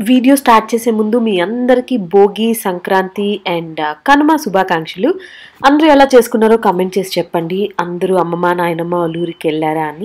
Video start చేసే ముందు మీ అందరికీ భోగి సంక్రాంతి అండ్ కనుమ శుభాకాంక్షలు అందరూ ఎలా చేసుకున్నారో కామెంట్ చేసి చెప్పండి అందరూ అమ్మమ్మ నాయనమ్మ వాళ్ళ ఊరికి వెళ్ళారా అని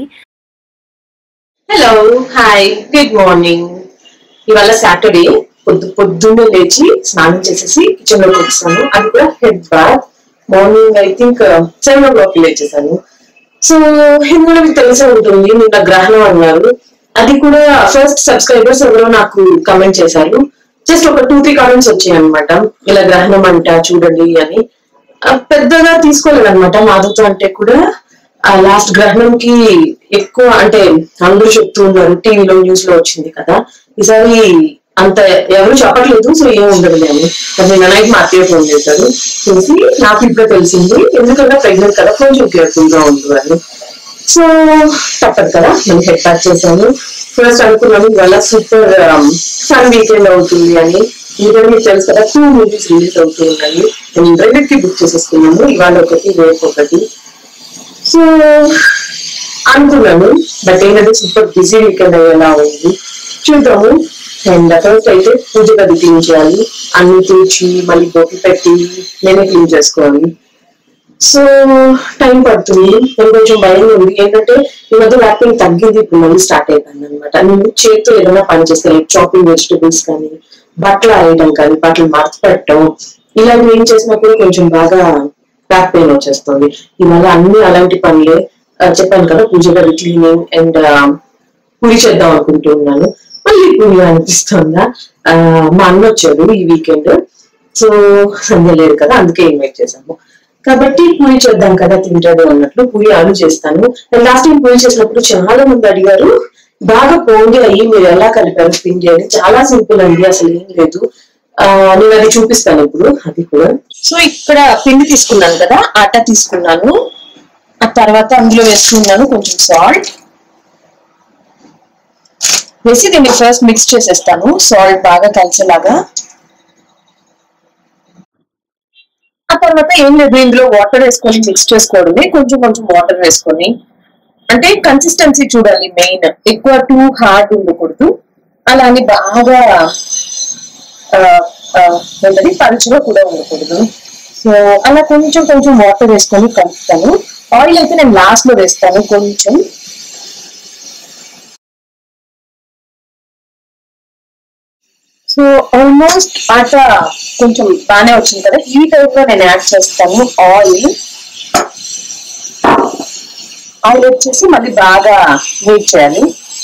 హలో హాయ్ గుడ్ మార్నింగ్ ఇవాళ సాటర్డే పొద్దు పొద్దున్నే లేచి స్నానం చేసేసి కిచెన్ లోకి వచ్చాను అది కూడా head bath morning I think seven o'clock లేచేసాను సో ఇది కూడా మీకు తెలిసే ఉంటుంది నిన్న గ్రహణం అన్నారు అది కూడా ఫస్ట్ సబ్స్క్రైబర్స్ ఎవరో నాకు కమెంట్ చేశారు జస్ట్ ఒక టూ త్రీ కామెంట్స్ వచ్చాయి అనమాట ఇలా గ్రహణం అంట చూడండి అని ఆ, పెద్దగా తీసుకోలేదు అనమాట మాధవతో అంటే కూడా ఆ లాస్ట్ గ్రహణంకి ఎక్కువ అంటే అందరూ చెప్తూ ఉన్నారు టీవీలో న్యూస్ లో వచ్చింది కదా ఈసారి అంత ఎవరు చెప్పట్లేదు సో ఏం ఉండదు అని మరి నిన్న నైట్ మా అత్తయ్య ఫోన్ చేశారు చూసి నాకు ఇప్పుడే తెలిసింది ఎందుకంటే ప్రెగ్నెంట్ కదా కొంచెం కేర్ఫుల్ గా ఉంది అని సో తప్పదు కదా నేను హెడ్ ప్యాక్ చేశాను ఫస్ట్ అనుకున్నాను ఇవాళ సూపర్ ఫన్ వీకెండ్ అవుతుంది అని ఎందుకంటే మీకు తెలుసు కదా టూ మూవీస్ రిలీజ్ అవుతూ ఉన్నాయి నేను రెండింటికి బుక్ చేసేసుకున్నాను ఇవాళ ఒకటి రేపు ఒకటి సో అనుకున్నాను బట్ ఏంటంటే సూపర్ బిజీ వీకెండ్ అయ్యేలా ఉంది చూద్దాము అండ్ ఫస్ట్ అయితే పూజ గది క్లీన్ చేయాలి అన్ని తీర్చి మళ్ళీ బొట్టు పెట్టి నేనే క్లీన్ చేసుకోవాలి సో టైం పడుతుంది నేను కొంచెం భయం ఉంది ఏంటంటే ఈ మధ్య ర్యాపింగ్ తగ్గింది ఇప్పుడు మళ్ళీ స్టార్ట్ అయిపోయింది అనమాట నేను చేతితో ఏదైనా పని చేస్తే లైక్ చాపింగ్ వెజిటబుల్స్ కానీ బట్టలు ఆరేయడం కానీ బట్టలు మడత పెట్టడం ఇలాంటివి ఏం చేసినప్పుడు కొంచెం బాగా బ్యాక్ పెయిన్ వచ్చేస్తుంది ఇవాళ అన్ని అలాంటి పనులే ఆ, చెప్పాను కదా పూజ గది క్లీనింగ్ అండ్ పూరి చేద్దాం అనుకుంటున్నాను మళ్ళీ పూరి అనిపిస్తుందా ఆ, మా అన్న వచ్చాడు ఈ వీకెండ్ సో సంధ్య లేదు కదా అందుకే ఇన్వైట్ చేశాము కాబట్టి పూరి చేద్దాం కదా తింటాడు అన్నట్లు పూరి ఆలు చేస్తాను నేను లాస్ట్ టైం పూరి చేసినప్పుడు చాలా మంది అడిగారు బాగా పోంగి అయ్యి మీరు ఎలా కలిపారు పిండి అని చాలా సింపుల్ అండి అసలు ఏం లేదు ఆ, నేను అది చూపిస్తాను ఇప్పుడు అది కూడా సో ఇక్కడ పిండి తీసుకున్నాను కదా ఆట తీసుకున్నాను ఆ తర్వాత అందులో వేసుకున్నాను కొంచెం సాల్ట్ వేసి దీన్ని ఫస్ట్ మిక్స్ చేసేస్తాను సాల్ట్ బాగా కలిసేలాగా ఆ తర్వాత ఏం లేదు ఇందులో వాటర్ వేసుకొని మిక్స్ చేసుకోవడమే కొంచెం కొంచెం వాటర్ వేసుకొని అంటే కన్సిస్టెన్సీ చూడాలి మెయిన్ ఎక్కువ టూ హార్డ్ ఉండకూడదు అలా అని బాగా ఆ, ఆ, ఏంటది పలుచుగా కూడా ఉండకూడదు సో అలా కొంచెం కొంచెం వాటర్ వేసుకొని కలుపుతాను ఆయిల్ అయితే నేను లాస్ట్ లో వేస్తాను కొంచెం సో ఆల్మోస్ట్ ఆట కొంచెం బాగానే వచ్చింది కదా ఈ టైప్ లో నేను యాడ్ చేస్తాను ఆయిల్ ఆయిల్ వచ్చేసి మళ్ళీ బాగా వెయిట్ చేయాలి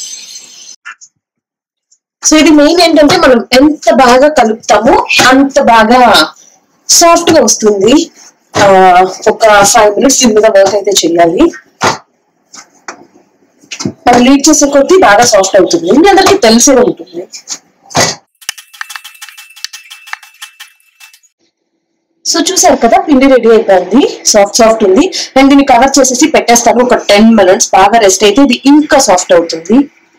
సో ఇది మెయిన్ ఏంటంటే మనం ఎంత బాగా కలుపుతామో అంత బాగా సాఫ్ట్ గా వస్తుంది ఆ, ఒక ఫైవ్ మినిట్స్ దీని మీద వర్క్ అయితే చేయాలి మనం లీడ్ చేసే కొద్దీ బాగా సాఫ్ట్ అవుతుంది మీ అందరికీ తెలిసే ఉంటుంది సో చూసారు కదా పిండి రెడీ అయిపోయింది సాఫ్ట్ సాఫ్ట్ ఉంది నేను దీన్ని కవర్ చేసేసి పెట్టేస్తాను ఒక టెన్ మినిట్స్ బాగా రెస్ట్ అయితే ఇది ఇంకా సాఫ్ట్ అవుతుంది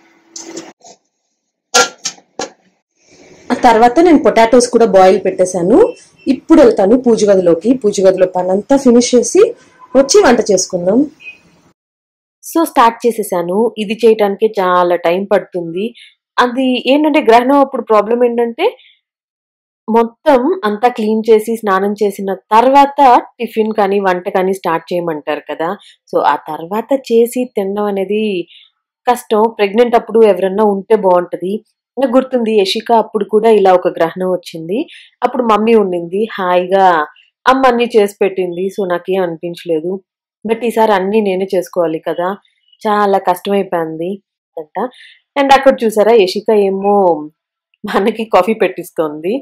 ఆ తర్వాత నేను పొటాటోస్ కూడా బాయిల్ పెట్టేశాను ఇప్పుడు వెళ్తాను పూజ గదిలోకి పూజ గదిలో పనంతా ఫినిష్ చేసి వచ్చి వంట చేసుకుందాం సో స్టార్ట్ చేసేసాను ఇది చేయటానికి చాలా టైం పడుతుంది అది ఏంటంటే గ్రహణం అప్పుడు ప్రాబ్లం ఏంటంటే మొత్తం అంతా క్లీన్ చేసి స్నానం చేసిన తర్వాత టిఫిన్ కానీ వంట కానీ స్టార్ట్ చేయమంటారు కదా సో ఆ తర్వాత చేసి తినడం అనేది కష్టం ప్రెగ్నెంట్ అప్పుడు ఎవరన్నా ఉంటే బాగుంటది నాకు గుర్తుంది యషిక అప్పుడు కూడా ఇలా ఒక గ్రహణం వచ్చింది అప్పుడు మమ్మీ ఉండింది హాయిగా అమ్మ అన్ని చేసి పెట్టింది సో నాకేం అనిపించలేదు బట్ ఈసారి అన్ని నేనే చేసుకోవాలి కదా చాలా కష్టమైపోయింది అంట అండ్ అక్కడ చూసారా యషిక ఏమో మనకి కాఫీ పెట్టిస్తోంది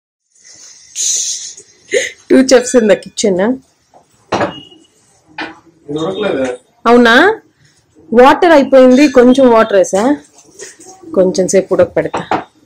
two chefs in the kitchen దొరకలేదా అవునా వాటర్ అయిపోయింది కొంచెం వాటర్ వేసా కొంచెం సేపు ఉడక పెడతా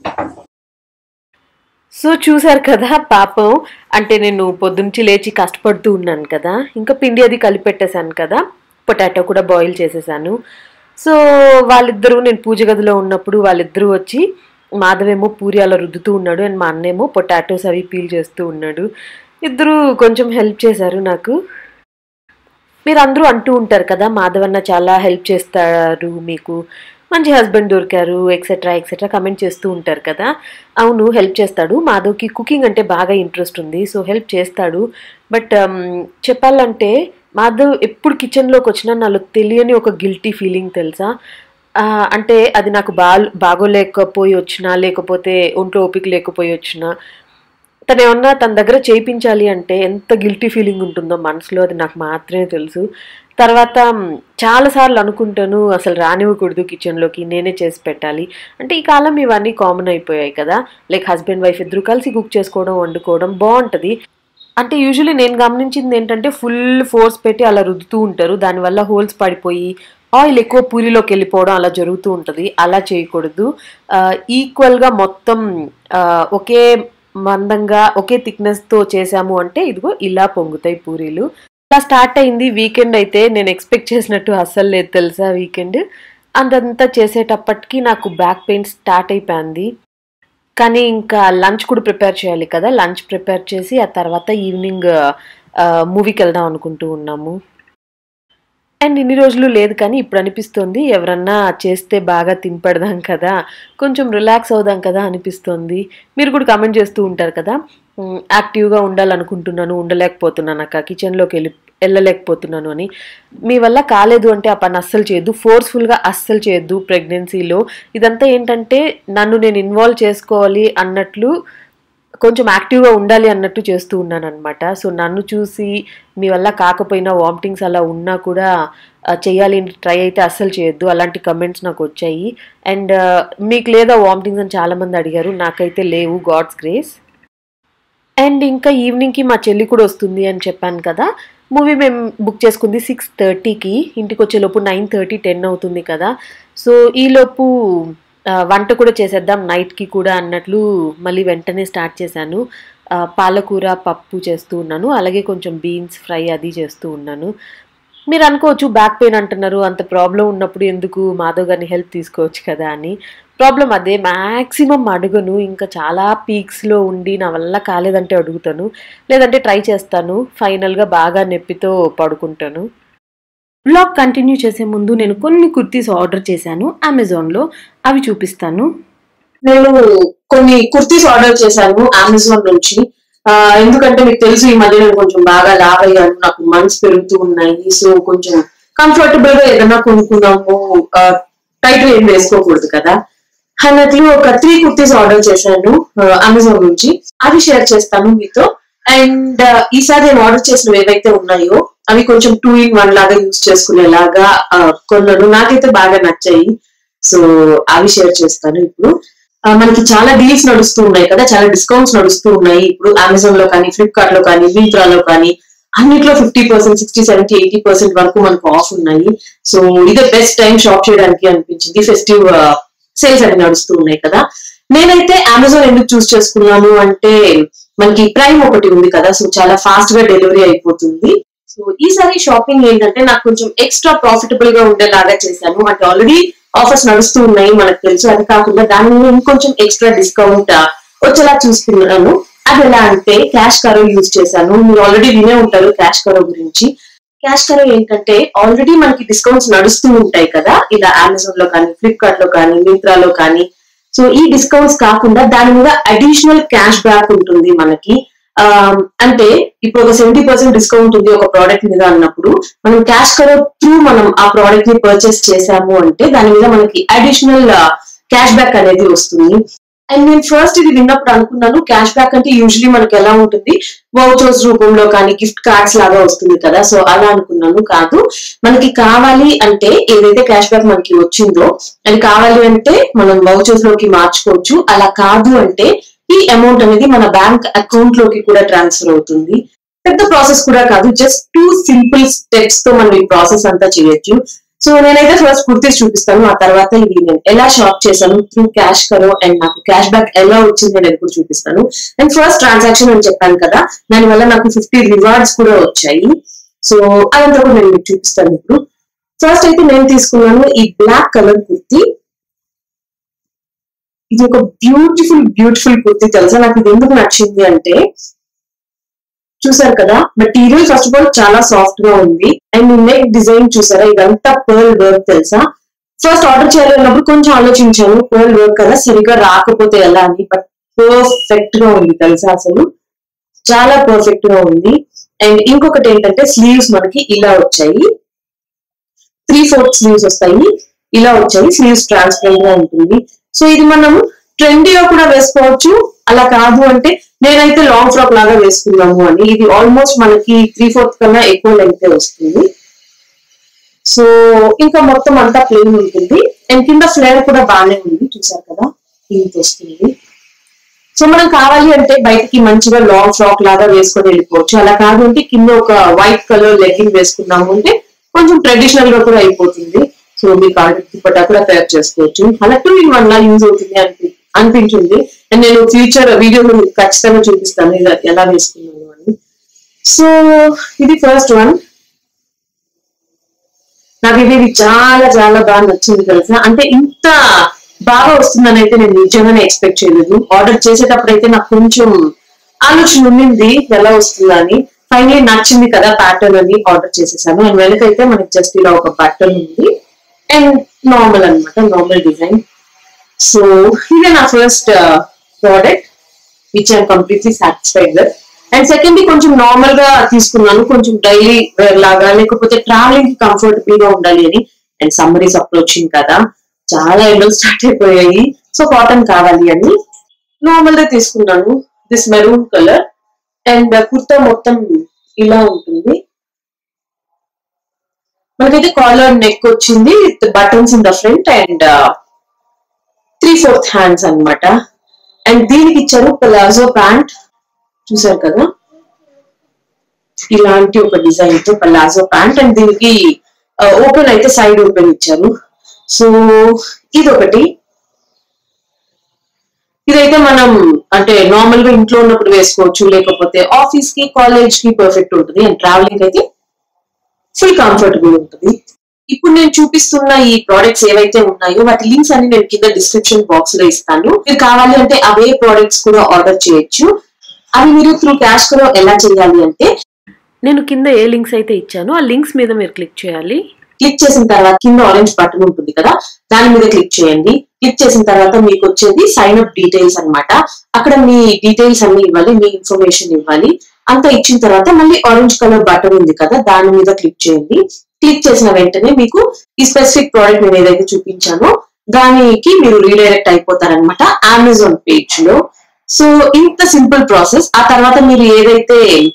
సో చూసారు కదా పాపం అంటే నేను పొద్దునుంచి లేచి కష్టపడుతూ ఉన్నాను కదా ఇంకా పిండి అది కలిపి పెట్టేశాను కదా పొటాటో కూడా బాయిల్ చేసేసాను సో వాళ్ళిద్దరూ నేను పూజ గదిలో ఉన్నప్పుడు వాళ్ళిద్దరూ వచ్చి మాధవేమో పూరి అలా రుద్దుతూ ఉన్నాడు అండ్ మా అన్నేమో పొటాటోస్ అవి పీల్ చేస్తూ ఉన్నాడు ఇద్దరు కొంచెం హెల్ప్ చేశారు నాకు మీరు అందరూ అంటూ ఉంటారు కదా మాధవన్న చాలా హెల్ప్ చేస్తారు మీకు మంచి హస్బెండ్ దొరికారు ఎక్సెట్రా ఎక్సెట్రా కమెంట్ చేస్తూ ఉంటారు కదా అవును హెల్ప్ చేస్తాడు మాధవ్కి కుకింగ్ అంటే బాగా ఇంట్రెస్ట్ ఉంది సో హెల్ప్ చేస్తాడు బట్ చెప్పాలంటే మాధవ్ ఎప్పుడు కిచెన్లోకి వచ్చినా నాలో తెలియని ఒక గిల్టీ ఫీలింగ్ తెలుసా ఆ, అంటే అది నాకు బా బాగోలేకపోయి వచ్చినా లేకపోతే ఒంట్లో ఓపిక లేకపోయి వచ్చినా తను ఏమన్నా తన దగ్గర చేయించాలి అంటే ఎంత గిల్టీ ఫీలింగ్ ఉంటుందో మనసులో అది నాకు మాత్రమే తెలుసు తర్వాత మ్, చాలాసార్లు అనుకుంటాను అసలు రానివ్వకూడదు కిచెన్లోకి నేనే చేసి పెట్టాలి అంటే ఈ కాలం ఇవన్నీ కామన్ అయిపోయాయి కదా లైక్ హస్బెండ్ వైఫ్ ఇద్దరు కలిసి కుక్ చేసుకోవడం వండుకోవడం బాగుంటుంది అంటే యూజువలీ నేను గమనించింది ఏంటంటే ఫుల్ ఫోర్స్ పెట్టి అలా రుద్దుతూ ఉంటారు దానివల్ల హోల్స్ పడిపోయి ఆయిల్ ఎక్కువ పూరిలోకి వెళ్ళిపోవడం అలా జరుగుతూ ఉంటుంది అలా చేయకూడదు ఈక్వల్గా మొత్తం ఆ, ఒకే మందంగా ఒకే థిక్నెస్తో చేసాము అంటే ఇదిగో ఇలా పొంగుతాయి పూరీలు ఇలా స్టార్ట్ అయింది వీకెండ్ అయితే నేను ఎక్స్పెక్ట్ చేసినట్టు అస్సలు లేదు తెలుసా వీకెండ్ అంతంతా చేసేటప్పటికి నాకు బ్యాక్ పెయిన్ స్టార్ట్ అయిపోయింది కానీ ఇంకా లంచ్ కూడా ప్రిపేర్ చేయాలి కదా లంచ్ ప్రిపేర్ చేసి ఆ తర్వాత ఈవినింగ్ మూవీకి వెళ్దాం అనుకుంటూ ఉన్నాము అండ్ ఇన్ని రోజులు లేదు కానీ ఇప్పుడు అనిపిస్తుంది ఎవరన్నా చేస్తే బాగా తినపడదాం కదా కొంచెం రిలాక్స్ అవుదాం కదా అనిపిస్తుంది మీరు కూడా కమెంట్ చేస్తూ ఉంటారు కదా "ఉమ్, యాక్టివ్గా ఉండాలనుకుంటున్నాను ఉండలేకపోతున్నాను అక్క కిచెన్లోకి వెళ్ళి వెళ్ళలేకపోతున్నాను అని మీ వల్ల కాలేదు అంటే ఆ పని అస్సలు చేయొద్దు ఫోర్స్ఫుల్గా అస్సలు చేయొద్దు ప్రెగ్నెన్సీలో ఇదంతా ఏంటంటే నన్ను నేను ఇన్వాల్వ్ చేసుకోవాలి అన్నట్లు కొంచెం యాక్టివ్గా ఉండాలి అన్నట్టు చేస్తూ ఉన్నాను అనమాట సో నన్ను చూసి మీ వల్ల కాకపోయినా వామిటింగ్స్ అలా ఉన్నా కూడా ఆ, చెయ్యాలి ట్రై అయితే అస్సలు చేయొద్దు అలాంటి కమెంట్స్ నాకు వచ్చాయి అండ్ మీకు లేదా వామిటింగ్స్ అని చాలామంది అడిగారు నాకైతే లేవు గాడ్స్ గ్రేస్ అండ్ ఇంకా ఈవినింగ్కి మా చెల్లి కూడా వస్తుంది అని చెప్పాను కదా మూవీ మేము బుక్ చేసుకుంది సిక్స్ థర్టీకి ఇంటికి వచ్చేలోపు నైన్ థర్టీ టెన్ అవుతుంది కదా సో ఈలోపు ఆ, వంట కూడా చేసేద్దాం నైట్కి కూడా అన్నట్లు మళ్ళీ వెంటనే స్టార్ట్ చేశాను ఆ, పాలకూర పప్పు చేస్తూ ఉన్నాను అలాగే కొంచెం బీన్స్ ఫ్రై అది చేస్తూ ఉన్నాను మీరు అనుకోవచ్చు బ్యాక్ పెయిన్ అంటున్నారు అంత ప్రాబ్లం ఉన్నప్పుడు ఎందుకు మాధవ్ గారిని హెల్ప్ తీసుకోవచ్చు కదా అని ప్రాబ్లం అదే మ్యాక్సిమం అడుగును ఇంకా చాలా పీక్స్లో ఉండి నా వల్ల కాలేదంటే అడుగుతాను లేదంటే ట్రై చేస్తాను ఫైనల్గా బాగా నొప్పితో పడుకుంటాను బ్లాగ్ కంటిన్యూ చేసే ముందు నేను కొన్ని కుర్తీస్ ఆర్డర్ చేశాను అమెజాన్లో అవి చూపిస్తాను నేను కొన్ని కుర్తీస్ ఆర్డర్ చేశాను అమెజాన్ నుంచి ఆ, ఎందుకంటే మీకు తెలుసు ఈ మధ్య నేను కొంచెం బాగా లావ్ అయ్యాను నాకు మంత్స్ పెరుగుతూ ఉన్నాయి సో కొంచెం కంఫర్టబుల్ గా ఏదైనా కొనుక్కున్నాము టైట్ ఏం వేసుకోకూడదు కదా అన్నట్లు ఒక త్రీ కుర్తీస్ ఆర్డర్ చేశాను అమెజాన్ నుంచి అవి షేర్ చేస్తాను మీతో అండ్ ఈసారి నేను ఆర్డర్ చేసినవి ఏవైతే ఉన్నాయో అవి కొంచెం టూ ఇన్ వన్ లాగా యూజ్ చేసుకునేలాగా ఆ, కొన్నాను నాకైతే బాగా నచ్చాయి సో అవి షేర్ చేస్తాను ఇప్పుడు ఆ, మనకి చాలా డీల్స్ నడుస్తూ ఉన్నాయి కదా చాలా డిస్కౌంట్స్ నడుస్తూ ఉన్నాయి ఇప్పుడు అమెజాన్ లో కానీ ఫ్లిప్కార్ట్ లో కానీ మింత్రాలో కానీ అన్నిట్లో fifty percent sixty seventy eighty percent వరకు మనకు ఆఫ్ ఉన్నాయి సో ఇదే బెస్ట్ టైం షాప్ చేయడానికి అనిపించింది ఫెస్టివ్ సేల్స్ అవి నడుస్తూ ఉన్నాయి కదా నేనైతే అమెజాన్ ఎందుకు చూస్ చేసుకున్నాను అంటే మనకి ప్రైమ్ ఒకటి ఉంది కదా సో చాలా ఫాస్ట్ గా డెలివరీ అయిపోతుంది సో ఈసారి షాపింగ్ ఏంటంటే నాకు కొంచెం ఎక్స్ట్రా ప్రాఫిటబుల్ గా ఉండేలాగా చేశాను అంటే ఆల్రెడీ ఆఫర్స్ నడుస్తూ ఉన్నాయి మనకు తెలుసు అది కాకుండా దాని మీద ఇంకొంచెం ఎక్స్ట్రా డిస్కౌంట్ వచ్చేలా చూస్తున్నాను అది ఎలా అంటే క్యాష్ కరో యూజ్ చేశాను మీరు ఆల్రెడీ వినే ఉంటారు క్యాష్ కరో గురించి క్యాష్ కరో ఏంటంటే ఆల్రెడీ మనకి డిస్కౌంట్స్ నడుస్తూ ఉంటాయి కదా ఇలా అమెజాన్ లో కానీ ఫ్లిప్కార్ట్ లో కానీ మింత్రాలో కానీ సో ఈ డిస్కౌంట్స్ కాకుండా దాని మీద అడిషనల్ క్యాష్ బ్యాక్ ఉంటుంది మనకి ఆ, అంటే ఇప్పుడు ఒక సెవెంటీ పర్సెంట్ డిస్కౌంట్ ఉంది ఒక ప్రోడక్ట్ మీద అన్నప్పుడు మనం క్యాష్ కరో త్రూ మనం ఆ ప్రోడక్ట్ ని పర్చేస్ చేసాము అంటే దాని మీద మనకి అడిషనల్ క్యాష్ బ్యాక్ అనేది వస్తుంది అండ్ నేను ఫస్ట్ ఇది విన్నప్పుడు అనుకున్నాను క్యాష్ బ్యాక్ అంటే యూజువలీ మనకి ఎలా ఉంటుంది వౌచర్స్ రూపంలో కానీ గిఫ్ట్ కార్డ్స్ లాగా వస్తుంది కదా సో అలా అనుకున్నాను కాదు మనకి కావాలి అంటే ఏదైతే క్యాష్ బ్యాక్ మనకి వచ్చిందో అది కావాలి అంటే మనం వౌచర్స్ లోకి మార్చుకోవచ్చు అలా కాదు అంటే ఈ అమౌంట్ అనేది మన బ్యాంక్ అకౌంట్ లోకి కూడా ట్రాన్స్ఫర్ అవుతుంది పెద్ద ప్రాసెస్ కూడా కాదు జస్ట్ టూ సింపుల్ స్టెప్స్ తో మనం ఈ ప్రాసెస్ అంతా చేయొచ్చు సో నేనైతే ఫస్ట్ కుర్తీస్ చూపిస్తాను ఆ తర్వాత ఇది నేను ఎలా షాప్ చేశాను త్రూ క్యాష్ కరో అండ్ నాకు క్యాష్ బ్యాక్ ఎలా వచ్చింది అనేది కూడా చూపిస్తాను అండ్ ఫస్ట్ ట్రాన్సాక్షన్ అని చెప్పాను కదా దాని వల్ల నాకు ఫిఫ్టీ రివార్డ్స్ కూడా వచ్చాయి సో అదంతా కూడా నేను మీకు చూపిస్తాను ఇప్పుడు ఫస్ట్ అయితే నేను తీసుకున్నాను ఈ బ్లాక్ కలర్ కుర్తీ ఇది ఒక బ్యూటిఫుల్ బ్యూటిఫుల్ కుర్తీ తెలుసా నాకు ఇది ఎందుకు నచ్చింది అంటే చూసారు కదా మెటీరియల్ ఫస్ట్ ఆఫ్ ఆల్ చాలా సాఫ్ట్ గా ఉంది అండ్ నెక్ డిజైన్ చూసారా ఇదంతా పర్ల్ వర్క్ తెలుసా ఫస్ట్ ఆర్డర్ చేయాలన్నప్పుడు కొంచెం ఆలోచించాను పర్ల్ వర్క్ కదా సరిగ్గా రాకపోతే ఎలా అని బట్ పర్ఫెక్ట్ గా ఉంది తెలుసా అసలు చాలా పర్ఫెక్ట్ గా ఉంది అండ్ ఇంకొకటి ఏంటంటే స్లీవ్స్ మనకి ఇలా వచ్చాయి త్రీ ఫోర్త్ స్లీవ్స్ వస్తాయి ఇలా వచ్చాయి స్లీవ్స్ ట్రాన్స్పరెంట్ గా ఉంటుంది సో ఇది మనం ట్రెండీగా కూడా వేసుకోవచ్చు అలా కాదు అంటే నేనైతే లాంగ్ ఫ్రాక్ లాగా వేసుకున్నాము అని ఇది ఆల్మోస్ట్ మనకి త్రీ ఫోర్త్ కన్నా ఎక్కువ లెంగ్త్ వస్తుంది సో ఇంకా మొత్తం అంతా ప్లెయిన్ ఉంటుంది అండ్ కింద ఫ్లేర్ కూడా బాగానే ఉంది చూసారు కదా ఇంత వస్తుంది సో మనం కావాలి అంటే బయటికి మంచిగా లాంగ్ ఫ్రాక్ లాగా వేసుకొని వెళ్ళిపోవచ్చు అలా కాదు అంటే కింద ఒక వైట్ కలర్ లెగ్గింగ్ వేసుకున్నాము అంటే కొంచెం ట్రెడిషనల్ గా కూడా అయిపోతుంది సో మీకు ఆర్డర్ దుపట్టా కూడా తయారు చేసుకోవచ్చు అలా టూ ఇన్ వన్ లా యూజ్ అవుతుంది అనిపి అనిపించింది అండ్ నేను ఫ్యూచర్ వీడియో ఖచ్చితంగా చూపిస్తాను ఇలా ఎలా వేసుకున్నాను అని సో ఇది ఫస్ట్ వన్ నాకు ఇది ఇది చాలా చాలా బాగా నచ్చింది తెలుసా అంటే ఇంత బాగా వస్తుందని అయితే నేను నిజంగానే ఎక్స్పెక్ట్ చేయలేదు ఆర్డర్ చేసేటప్పుడు అయితే నాకు కొంచెం ఆలోచన ఉండింది ఎలా వస్తుందని ఫైనలీ నచ్చింది కదా ప్యాటర్న్ అని ఆర్డర్ చేసేసాను అండ్ వెనకైతే మనకి జస్ట్ ఇలా ఒక ప్యాటర్న్ ఉంది అండ్ నార్మల్ అన్నమాట నార్మల్ డిజైన్ సో ఇదే నా first product which I'm completely satisfied with and second కొంచెం నార్మల్ గా తీసుకున్నాను కొంచెం డైలీ వేర్ లాగా లేకపోతే ట్రావెలింగ్ కి కంఫర్టబుల్ గా ఉండాలి అని అండ్ సమ్మర్ ఇస్ అప్రోచింగ్ కదా చాలా ఎండలు స్టార్ట్ అయిపోయాయి సో కాటన్ కావాలి అని నార్మల్ గా తీసుకున్నాను this maroon colour and kurta మొత్తం ఇలా ఉంటుంది మనకైతే కాలర్ నెక్ వచ్చింది with buttons in the front and three fourth hands అన్నమాట అండ్ దీనికి ఇచ్చారు ప్లాజో ప్యాంట్ చూసారు కదా ఇలాంటి ఒక డిజైన్ తో పలాజో ప్యాంట్ అండ్ దీనికి ఓపెన్ అయితే సైడ్ ఓపెన్ ఇచ్చారు సో ఇది ఒకటి ఇదైతే మనం అంటే నార్మల్ గా ఇంట్లో ఉన్నప్పుడు వేసుకోవచ్చు లేకపోతే ఆఫీస్ కి కాలేజ్ కి పర్ఫెక్ట్ ఉంటుంది అండ్ ట్రావెలింగ్ అయితే ఫుల్ కంఫర్టబుల్ ఉంటుంది ఇప్పుడు నేను చూపిస్తున్న ఈ ప్రోడక్ట్స్ ఏవైతే ఉన్నాయో వాటి లింక్స్ అన్ని నేను కింద డిస్క్రిప్షన్ బాక్స్ లో ఇస్తాను మీరు కావాలి అంటే అవే ప్రోడక్ట్స్ కూడా ఆర్డర్ చేయొచ్చు అవి మీరు త్రూ క్యాష్ కూడా ఎలా చేయాలి అంటే నేను కింద ఏ లింక్స్ అయితే ఇచ్చానో ఆ లింక్స్ మీద మీరు క్లిక్ చేయాలి క్లిక్ చేసిన తర్వాత కింద ఆరెంజ్ బటన్ ఉంటుంది కదా దాని మీద క్లిక్ చేయండి క్లిక్ చేసిన తర్వాత మీకు వచ్చేది సైన్ అప్ డీటెయిల్స్ అన్నమాట అక్కడ మీ డీటెయిల్స్ అన్ని ఇవ్వాలి మీ ఇన్ఫర్మేషన్ ఇవ్వాలి అంతా ఇచ్చిన తర్వాత మళ్ళీ ఆరెంజ్ కలర్ బటన్ ఉంది కదా దాని మీద క్లిక్ చేయండి క్లిక్ చేసిన వెంటనే మీకు ఈ స్పెసిఫిక్ ప్రోడక్ట్ నేను ఏదైతే చూపించానో దానికి మీరు రీడైరెక్ట్ అయిపోతారనమాట అమెజాన్ పేజ్ లో సో ఇంత సింపుల్ ప్రాసెస్ ఆ తర్వాత మీరు ఏదైతే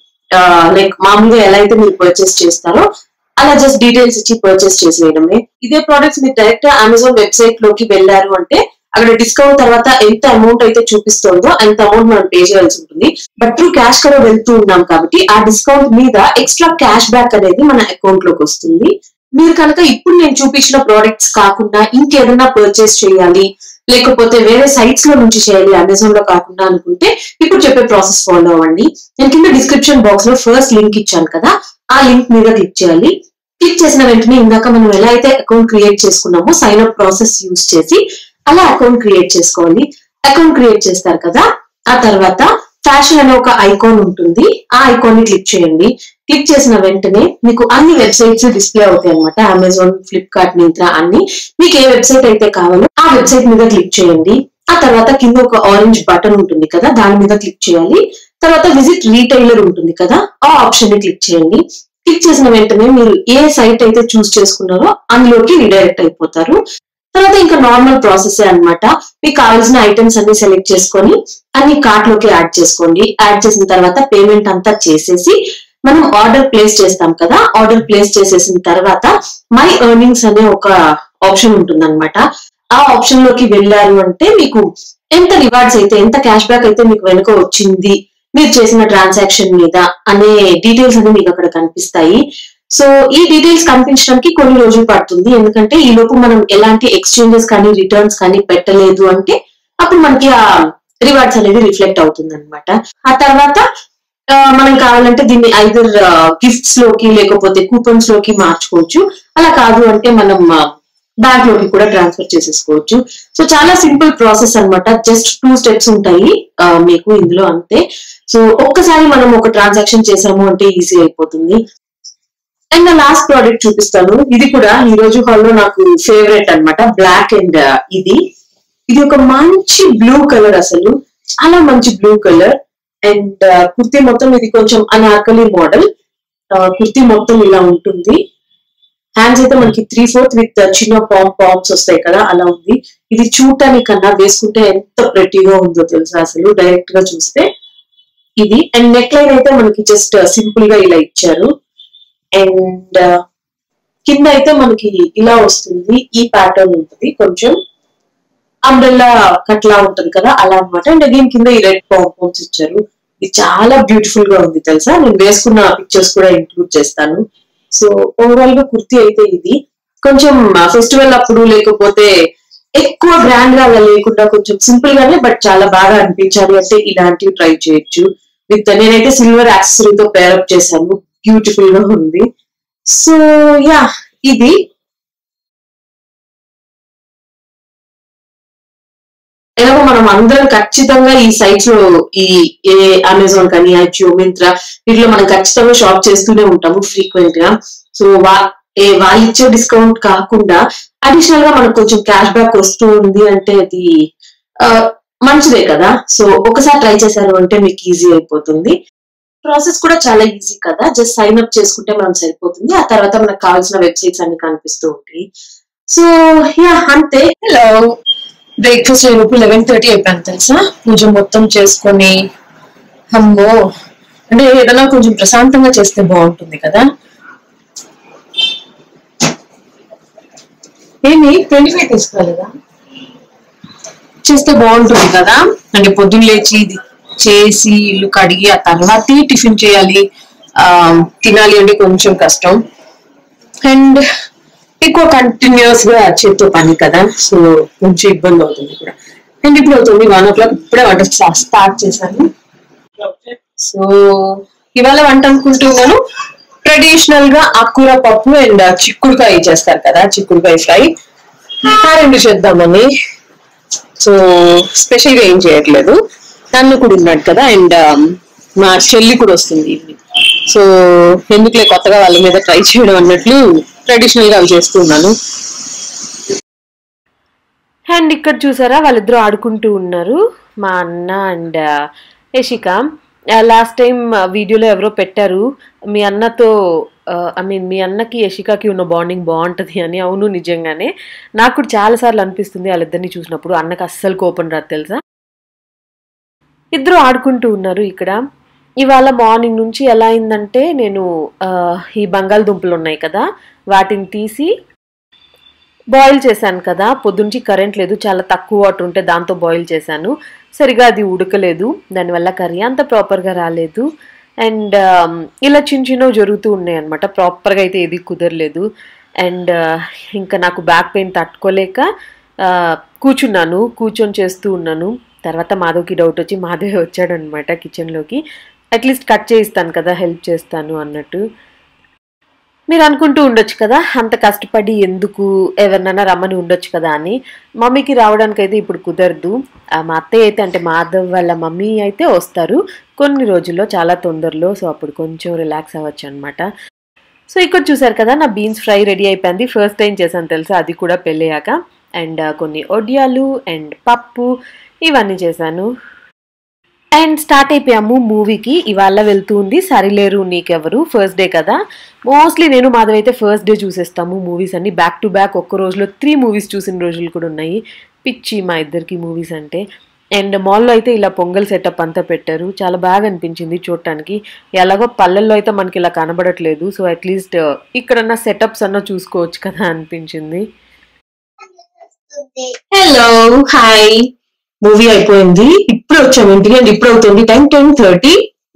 లైక్ మామూలుగా ఎలా అయితే మీరు పర్చేస్ చేస్తారో అలా జస్ట్ డీటెయిల్స్ ఇచ్చి పర్చేస్ చేసేయడమే ఇదే ప్రోడక్ట్స్ మీరు డైరెక్ట్ అమెజాన్ వెబ్సైట్ లోకి వెళ్ళారు అంటే అక్కడ డిస్కౌంట్ తర్వాత ఎంత అమౌంట్ అయితే చూపిస్తుందో అంత అమౌంట్ మనం పే చేయాల్సి ఉంటుంది బట్ త్రూ క్యాష్ కూడా వెళ్తూ ఉన్నాం కాబట్టి ఆ డిస్కౌంట్ మీద ఎక్స్ట్రా క్యాష్ బ్యాక్ అనేది మన అకౌంట్ లోకి వస్తుంది మీరు కనుక ఇప్పుడు నేను చూపించిన ప్రోడక్ట్స్ కాకుండా ఇంకేదైనా పర్చేస్ చేయాలి లేకపోతే వేరే సైట్స్ లో నుంచి చేయాలి అమెజాన్ లో కాకుండా అనుకుంటే ఇప్పుడు చెప్పే ప్రాసెస్ ఫాలో అవ్వండి నేను కింద డిస్క్రిప్షన్ బాక్స్ లో ఫస్ట్ లింక్ ఇచ్చాను కదా ఆ లింక్ మీద క్లిక్ చేయాలి క్లిక్ చేసిన వెంటనే ఇందాక మనం ఎలా అయితే అకౌంట్ క్రియేట్ చేసుకున్నామో సైన్ అప్ ప్రాసెస్ యూజ్ చేసి అలా అకౌంట్ క్రియేట్ చేసుకోవాలి అకౌంట్ క్రియేట్ చేస్తారు కదా ఆ తర్వాత ఫ్యాషన్ అనే ఒక ఐకాన్ ఉంటుంది ఆ ఐకాన్ ని క్లిక్ చేయండి క్లిక్ చేసిన వెంటనే మీకు అన్ని వెబ్సైట్స్ డిస్ప్లే అవుతాయి అనమాట అమెజాన్ ఫ్లిప్కార్ట్ మింత్రా అన్ని మీకు ఏ వెబ్సైట్ అయితే కావాలో ఆ వెబ్సైట్ మీద క్లిక్ చేయండి ఆ తర్వాత కింద ఒక ఆరెంజ్ బటన్ ఉంటుంది కదా దాని మీద క్లిక్ చేయాలి తర్వాత విజిట్ రీటైలర్ ఉంటుంది కదా ఆ ఆప్షన్ ని క్లిక్ చేయండి క్లిక్ చేసిన వెంటనే మీరు ఏ సైట్ అయితే చూస్ చేసుకున్నారో అందులోకి రిడైరెక్ట్ అయిపోతారు తర్వాత ఇంకా నార్మల్ ప్రాసెస్ అన్నమాట మీకు కావాల్సిన ఐటమ్స్ అన్ని సెలెక్ట్ చేసుకొని అన్ని కార్ట్ లోకి యాడ్ చేసుకోండి యాడ్ చేసిన తర్వాత పేమెంట్ అంతా చేసేసి మనం ఆర్డర్ ప్లేస్ చేస్తాం కదా ఆర్డర్ ప్లేస్ చేసేసిన తర్వాత మై ఎర్నింగ్స్ అనే ఒక ఆప్షన్ ఉంటుందన్నమాట ఆ ఆప్షన్ లోకి వెళ్ళారు అంటే మీకు ఎంత రివార్డ్స్ అయితే ఎంత క్యాష్ బ్యాక్ అయితే మీకు వెనుక వచ్చింది మీరు చేసిన ట్రాన్సాక్షన్ మీద అనే డీటెయిల్స్ అన్ని మీకు అక్కడ కనిపిస్తాయి సో ఈ డీటెయిల్స్ కనిపించడానికి కొన్ని రోజులు పడుతుంది ఎందుకంటే ఈ లోపు మనం ఎలాంటి ఎక్స్చేంజెస్ కానీ రిటర్న్స్ కానీ పెట్టలేదు అంటే అప్పుడు మనకి ఆ రివార్డ్స్ అనేది రిఫ్లెక్ట్ అవుతుంది అనమాట ఆ తర్వాత ఆ, మనం కావాలంటే దీన్ని ఐదర్ గిఫ్ట్స్ లోకి లేకపోతే కూపన్స్ లోకి మార్చుకోవచ్చు అలా కాదు అంటే మనం బ్యాంక్ లోకి కూడా ట్రాన్స్ఫర్ చేసేసుకోవచ్చు సో చాలా సింపుల్ ప్రాసెస్ అన్నమాట జస్ట్ టూ స్టెప్స్ ఉంటాయి ఆ, మీకు ఇందులో అంతే సో ఒక్కసారి మనం ఒక ట్రాన్సాక్షన్ చేసాము అంటే ఈజీ అయిపోతుంది అండ్ లాస్ట్ ప్రోడక్ట్ చూపిస్తాను ఇది కూడా ఈ రోజు హాల్లో నాకు ఫేవరెట్ అన్నమాట బ్లాక్ అండ్ ఇది ఇది ఒక మంచి బ్లూ కలర్ అసలు చాలా మంచి బ్లూ కలర్ అండ్ కుర్తీ మొత్తం ఇది కొంచెం అనార్కలి మోడల్ కుర్తీ మొత్తం ఇలా ఉంటుంది హ్యాండ్స్ అయితే మనకి త్రీ ఫోర్త్ విత్ చిన్న పామ్ పామ్స్ వస్తాయి కదా అలా ఉంది ఇది చూడటానికి కన్నా వేసుకుంటే ఎంత ప్రెటీగా ఉందో తెలుసా అసలు డైరెక్ట్ గా చూస్తే ఇది అండ్ నెక్ లైన్ అయితే మనకి జస్ట్ సింపుల్ గా ఇలా ఇచ్చారు అండ్ కింద అయితే మనకి ఇలా వస్తుంది ఈ ప్యాటర్న్ ఉంటుంది కొంచెం అంబ్రెల్లా కట్లా ఉంటది కదా అలా అన్నమాట అండ్ అగైన్ కింద ఈ రెడ్ పాంపాన్స్ ఇచ్చారు ఇది చాలా బ్యూటిఫుల్ గా ఉంది తెలుసా నేను వేసుకున్న పిక్చర్స్ కూడా ఇంక్లూడ్ చేస్తాను సో ఓవరాల్ గా కుర్తీ అయితే ఇది కొంచెం ఫెస్టివల్ అప్పుడు లేకపోతే ఎక్కువ గ్రాండ్ గా అలా లేకుండా కొంచెం సింపుల్ గానే బట్ చాలా బాగా అనిపించాలి అంటే ఇలాంటివి ట్రై చేయొచ్చు విత్ నేనైతే సిల్వర్ యాక్సెసరీతో పేరప్ చేశాను బ్యూటిఫుల్ గా ఉంది సో యా ఇది ఎలాగో మనం అందరం ఖచ్చితంగా ఈ సైట్స్ లో ఈ ఏ అమెజాన్ కానీ అజియో మింత్రా వీటిలో మనం ఖచ్చితంగా షాప్ చేస్తూనే ఉంటాము ఫ్రీక్వెంట్ గా సో వా ఏ వాళ్ళు ఇచ్చే డిస్కౌంట్ కాకుండా అడిషనల్ గా మనకు కొంచెం క్యాష్ బ్యాక్ వస్తూ ఉంది అంటే అది ఆ, మంచిదే కదా సో ఒకసారి ట్రై చేశారు అంటే మీకు ఈజీ అయిపోతుంది ప్రాసెస్ కూడా చాలా ఈజీ కదా జస్ట్ సైన్ అప్ చేసుకుంటే మనం సరిపోతుంది ఆ తర్వాత మనకు కావాల్సిన వెబ్సైట్స్ అన్ని కనిపిస్తూ ఉంటాయి సో యా అంతే హలో బ్రేక్ఫాస్ట్ అయినప్పుడు లెవెన్ థర్టీ అయిపోయాను తెలుసా పూజ మొత్తం చేసుకొని అమ్మో అంటే ఏదైనా కొంచెం ప్రశాంతంగా చేస్తే బాగుంటుంది కదా ఏమి ట్వంటీ ఫైవ్ తీసుకోలేదా చేస్తే బాగుంటుంది కదా అంటే పొద్దున్న లేచి ఇది చేసి ఇల్లు కడిగి ఆ తర్వాత టిఫిన్ చేయాలి ఆ తినాలి అంటే కొంచెం కష్టం అండ్ ఎక్కువ కంటిన్యూస్ గా చేత్తో పని కదా సో కొంచెం ఇబ్బంది అవుతుంది కూడా అండ్ ఇప్పుడు అవుతుంది వన్ ఓ క్లాక్ ఇప్పుడే వంట స్టార్ట్ చేశాను సో ఇవాళ వంట అనుకుంటున్నాను ట్రెడిషనల్ గా ఆకుకూర పప్పు అండ్ చిక్కుడుకాయ చేస్తారు కదా చిక్కుడుకాయ ఫ్రై ఆ రెండు చేద్దామని సో స్పెషల్ గా ఏం చేయట్లేదు నన్ను కూడా ఉన్నాడు కదా అండ్ మా చెల్లి కూడా వస్తుంది ఈవినింగ్ సో ఎందుకులే కొత్తగా వాళ్ళ మీద ట్రై చేయడం అన్నట్లు ట్రెడిషనల్ గా అవి చేస్తున్నాను అండ్ ఇక్కడ చూసారా వాళ్ళిద్దరూ ఆడుకుంటూ ఉన్నారు మా అన్న అండ్ యశిక లాస్ట్ టైం వీడియోలో ఎవరో పెట్టారు మీ అన్నతో ఐ మీన్ మీ అన్నకి యశికకి ఉన్న బాండింగ్ బాగుంటుంది అని అవును నిజంగానే నాకు కూడా చాలాసార్లు అనిపిస్తుంది వాళ్ళిద్దరిని చూసినప్పుడు అన్నకి అస్సలు కోపం రాదు తెలుసా ఇద్దరు ఆడుకుంటూ ఉన్నారు ఇక్కడ ఇవాళ మార్నింగ్ నుంచి ఎలా అయిందంటే నేను ఆ, ఈ బంగాళదుంపలు ఉన్నాయి కదా వాటిని తీసి బాయిల్ చేశాను కదా పొద్దుంచి కరెంట్ లేదు చాలా తక్కువ వాటర్ ఉంటే దాంతో బాయిల్ చేశాను సరిగా అది ఉడకలేదు దానివల్ల కర్రీ అంత ప్రాపర్గా రాలేదు అండ్ ఇలా చిన్న చిన్నవి జరుగుతూ ఉన్నాయి అనమాట ప్రాపర్గా అయితే ఏది కుదరలేదు అండ్ ఇంకా నాకు బ్యాక్ పెయిన్ తట్టుకోలేక ఆ, కూర్చున్నాను కూర్చొని చేస్తూ ఉన్నాను తర్వాత మాధవ్కి డౌట్ వచ్చి మాధవే వచ్చాడనమాట కిచెన్లోకి అట్లీస్ట్ కట్ చేయిస్తాను కదా హెల్ప్ చేస్తాను అన్నట్టు మీరు అనుకుంటూ ఉండొచ్చు కదా అంత కష్టపడి ఎందుకు ఎవరినైనా రమ్మని ఉండొచ్చు కదా అని మమ్మీకి రావడానికి అయితే ఇప్పుడు కుదరదు ఆ, మా అత్తయ్య అయితే అంటే మాధవ్ వాళ్ళ మమ్మీ అయితే వస్తారు కొన్ని రోజుల్లో చాలా తొందరలో సో అప్పుడు కొంచెం రిలాక్స్ అవ్వచ్చు అనమాట సో ఇక్కడ చూసారు కదా నా బీన్స్ ఫ్రై రెడీ అయిపోయింది ఫస్ట్ టైం చేశాను తెలుసా అది కూడా పెళ్ళయ్యాక అండ్ కొన్ని ఒడియాలు అండ్ పప్పు ఇవన్నీ చేశాను అండ్ స్టార్ట్ అయిపోయాము మూవీకి ఇవాళ వెళ్తూ ఉంది సరిలేరు నీకెవరు ఫస్ట్ డే కదా మోస్ట్లీ నేను మాధవ్ అయితే ఫస్ట్ డే చూసేస్తాము మూవీస్ అన్ని బ్యాక్ టు బ్యాక్ ఒక్క రోజులో త్రీ మూవీస్ చూసిన రోజులు కూడా ఉన్నాయి పిచ్చి మా ఇద్దరికి మూవీస్ అంటే అండ్ మాల్లో అయితే ఇలా పొంగల్ సెటప్ అంతా పెట్టారు చాలా బాగా అనిపించింది చూడటానికి ఎలాగో పల్లెల్లో అయితే మనకి ఇలా కనబడట్లేదు సో అట్లీస్ట్ ఇక్కడన్నా సెటప్స్ అన్నా చూసుకోవచ్చు కదా అనిపించింది హలో హాయ్ మూవీ అయిపోయింది ఇప్పుడు వచ్చాము ఇంటికి అండ్ ఇప్పుడు అవుతుంది time ten thirty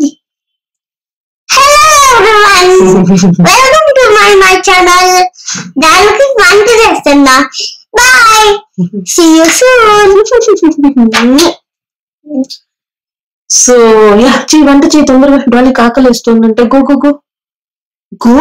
Hello everyone. Welcome to my my channel. దానికి వంట చేస్తున్నా bye see you soon so yeah చీ వంట చేయి తొందరగా డాలీ కాకలేస్తుందంటే go go go go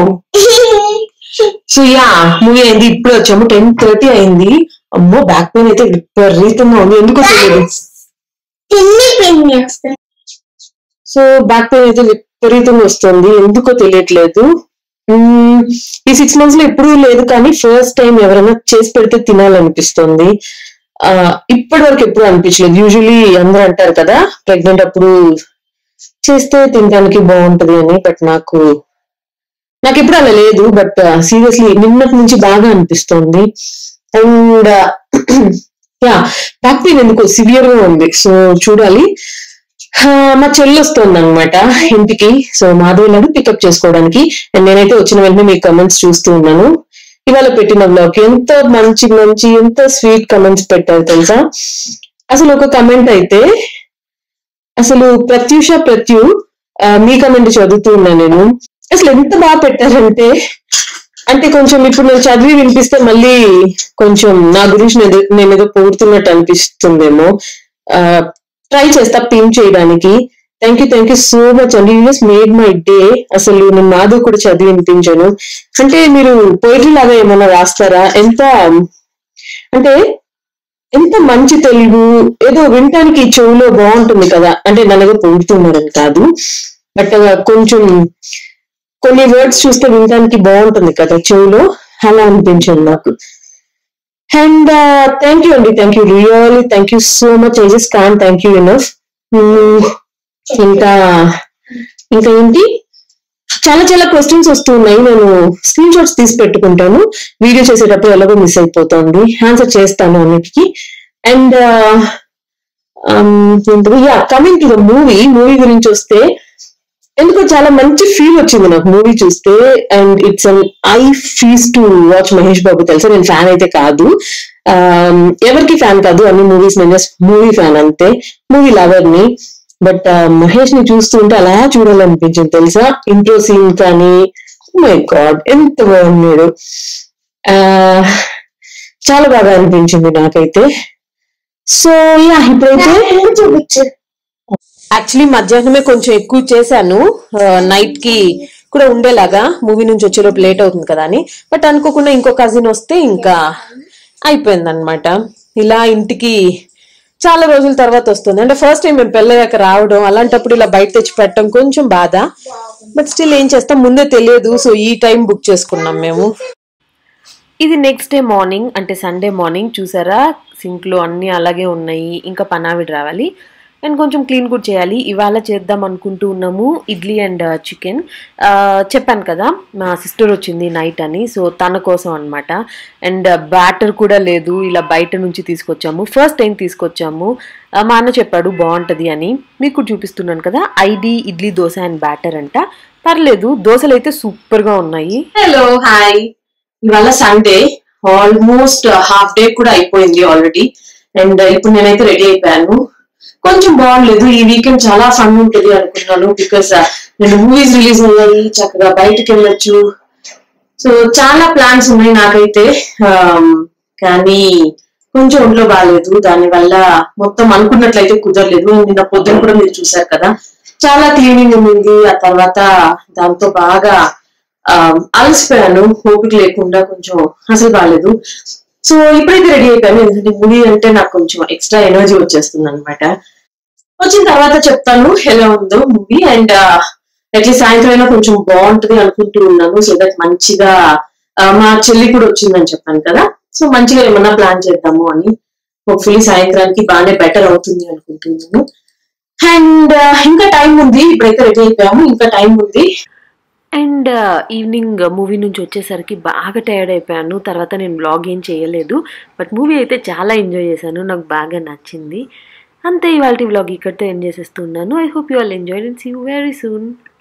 so yeah movie అయింది ఇప్పుడు వచ్చాము టెన్ థర్టీ అయింది అమ్మో బ్యాక్ పెయిన్ అయితే విపరీతంగా ఉంది ఎందుకో తెలియదు పిన్ని పిన్ని వస్తుంది సో బ్యాక్ పెయిన్ అయితే విపరీతంగా వస్తుంది ఎందుకో తెలియట్లేదు మ్మ్, ఈ సిక్స్ మంత్స్ లో ఎప్పుడూ లేదు కానీ ఫస్ట్ టైం ఎవరైనా చేసి పెడితే తినాలనిపిస్తుంది ఆ, ఇప్పటి వరకు ఎప్పుడు అనిపించలేదు యూజువలీ అందరూ అంటారు కదా ప్రెగ్నెంట్ అప్పుడు చేస్తే తినడానికి బాగుంటది అని బట్ నాకు నాకు ఎప్పుడు అలా లేదు బట్ సీరియస్లీ నిన్నటి నుంచి బాగా అనిపిస్తుంది అండ్ యా బ్యాక్ పెయిన్ ఎందుకు సివియర్ గా ఉంది సో చూడాలి ఆ, మా చెల్లి వస్తుంది అనమాట ఇంటికి సో మాధవి పికప్ చేసుకోవడానికి And నేనైతే వచ్చిన వెంటనే మీ కమెంట్స్ చూస్తూ ఉన్నాను ఇవాళ పెట్టిన బ్లాగ్ ఎంత మంచి మంచి ఎంత స్వీట్ కమెంట్స్ పెట్టారు తెలుసా అసలు ఒక కమెంట్ అయితే అసలు ప్రత్యూష ప్రత్యు ఆ, మీ కమెంట్ చదువుతూ ఉన్నా నేను అసలు ఎంత బాగా పెట్టారంటే అంటే కొంచెం ఇప్పుడు నేను చదివి వినిపిస్తే మళ్ళీ కొంచెం నా గురించి నేను ఏదో- నేను ఏదో పొగుడుతున్నట్టు అనిపిస్తుందేమో ట్రై చేస్తా పిన్ చేయడానికి thank you thank you so much అండి యూస్ మేడ్ మై డే అసలు నేను నాదో కూడా చదివి వినిపించాను అంటే మీరు పోయిటరీ లాగా ఏమైనా రాస్తారా ఎంత అంటే ఎంత మంచి తెలుగు ఏదో వినటానికి చెవులో బాగుంటుంది కదా అంటే నన్నగా పొగుడుతున్నారని కాదు బట్ కొంచెం కొన్ని వర్డ్స్ చూస్తే వినడానికి బాగుంటుంది కదా చెవులో అలా అనిపించింది నాకు అండ్ థ్యాంక్ యూ అండి thank you really thank you so much I just can thank you enough ఇంకా ఇంకా ఏంటి చాలా చాలా క్వశ్చన్స్ వస్తున్నాయి నేను స్క్రీన్ షాట్స్ తీసి పెట్టుకుంటాను వీడియో చేసేటప్పుడు ఎలాగో మిస్ అయిపోతుంది ఆన్సర్ చేస్తాను అన్నిటికీ and yeah coming to the movie movie గురించి వస్తే ఎందుకో చాలా మంచి ఫీల్ వచ్చింది నాకు మూవీ చూస్తే అండ్ ఇట్స్ అన్ ఐ piece to watch Mahesh Babu తెలుసా నేను ఫ్యాన్ అయితే కాదు Um, ఎవరికి ఫ్యాన్ కాదు అన్ని మూవీస్ నేను జస్ట్ మూవీ ఫ్యాన్ అంతే మూవీ లవర్ ని బట్ మహేష్ ని చూస్తుంటే అలా చూడాలనిపించింది తెలుసా ఇంట్రో సీన్ కానీ మై గాడ్ ఎంత బాగున్నాడు Ah, చాలా బాగా అనిపించింది నాకైతే సో యా ఇప్పుడైతే చూపించు యాక్చువల్లీ మధ్యాహ్నమే కొంచెం ఎక్కువ చేశాను నైట్ కి కూడా ఉండేలాగా మూవీ నుంచి వచ్చేలోపు లేట్ అవుతుంది కదా అని బట్ అనుకోకుండా ఇంకో కజిన్ వస్తే ఇంకా అయిపోయింది అనమాట ఇలా ఇంటికి చాలా రోజుల తర్వాత వస్తుంది అంటే ఫస్ట్ టైం మేము పెళ్ళయ్యాక రావడం అలాంటప్పుడు ఇలా బయట తెచ్చి పెట్టడం కొంచెం బాధ బట్ స్టిల్ ఏం చేస్తాం ముందే తెలియదు సో ఈ టైం బుక్ చేసుకున్నాం మేము ఇది నెక్స్ట్ డే మార్నింగ్ అంటే సండే మార్నింగ్ చూసారా సింక్లో అన్నీ అలాగే ఉన్నాయి ఇంకా పనావిడి రావాలి అండ్ కొంచెం క్లీన్ కూడా చేయాలి ఇవాళ చేద్దాం అనుకుంటూ ఉన్నాము ఇడ్లీ అండ్ చికెన్ చెప్పాను కదా మా సిస్టర్ వచ్చింది నైట్ అని సో తన కోసం అనమాట అండ్ బ్యాటర్ కూడా లేదు ఇలా బయట నుంచి తీసుకొచ్చాము ఫస్ట్ టైం తీసుకొచ్చాము ఆ, మా అన్న చెప్పాడు బాగుంటుంది అని మీకు కూడా చూపిస్తున్నాను కదా ID idli dosa and batter అంట పర్లేదు దోశలు అయితే సూపర్గా ఉన్నాయి హలో హాయ్ ఇవాళ సండే ఆల్మోస్ట్ హాఫ్ డే కూడా అయిపోయింది ఆల్రెడీ అండ్ ఇప్పుడు నేనైతే రెడీ అయిపోయాను కొంచెం బాగుండలేదు ఈ వీకెండ్ చాలా ఫన్ ఉంటుంది అనుకున్నాను బికాస్ రెండు మూవీస్ రిలీజ్ అయ్యాయి చక్కగా బయటకు వెళ్ళొచ్చు సో చాలా ప్లాన్స్ ఉన్నాయి నాకైతే ఆమ్, కానీ కొంచెం ఒంట్లో బాగాలేదు దాని వల్ల మొత్తం అనుకున్నట్లయితే కుదరలేదు నిన్న పొద్దున కూడా మీరు చూసారు కదా చాలా క్లీనింగ్ ఉంది ఆ తర్వాత దాంతో బాగా ఆమ్, అలసిపోయాను ఓపిక లేకుండా కొంచెం అసలు బాగాలేదు సో ఇప్పుడైతే రెడీ అయిపోయాను ఎందుకంటే మూవీ అంటే నాకు కొంచెం ఎక్స్ట్రా ఎనర్జీ వచ్చేస్తుంది అనమాట వచ్చిన తర్వాత చెప్తాను ఎలా ఉందో మూవీ అండ్ అట్లీస్ట్ సాయంత్రం అయినా కొంచెం బాగుంటుంది అనుకుంటూ ఉన్నాను సో దట్ మంచిగా ఆ, మా చెల్లి కూడా వచ్చిందని చెప్పాను కదా సో మంచిగా ఏమన్నా ప్లాన్ చేద్దాము అని హోప్ఫుల్లీ సాయంత్రానికి బాగానే బెటర్ అవుతుంది అనుకుంటున్నాను అండ్ ఇంకా టైం ఉంది ఇప్పుడైతే రెడీ అయిపోయాము ఇంకా టైం ఉంది అండ్ ఈవినింగ్ మూవీ నుంచి వచ్చేసరికి బాగా టైర్డ్ అయిపోయాను తర్వాత నేను బ్లాగ్ ఏం చేయలేదు బట్ మూవీ అయితే చాలా ఎంజాయ్ చేశాను నాకు బాగా నచ్చింది అంతే ఇవాళ వ్లాగ్ ఇక్కడితో ఎండ్ చేసేస్తున్నాను I hope you all enjoy and see you very soon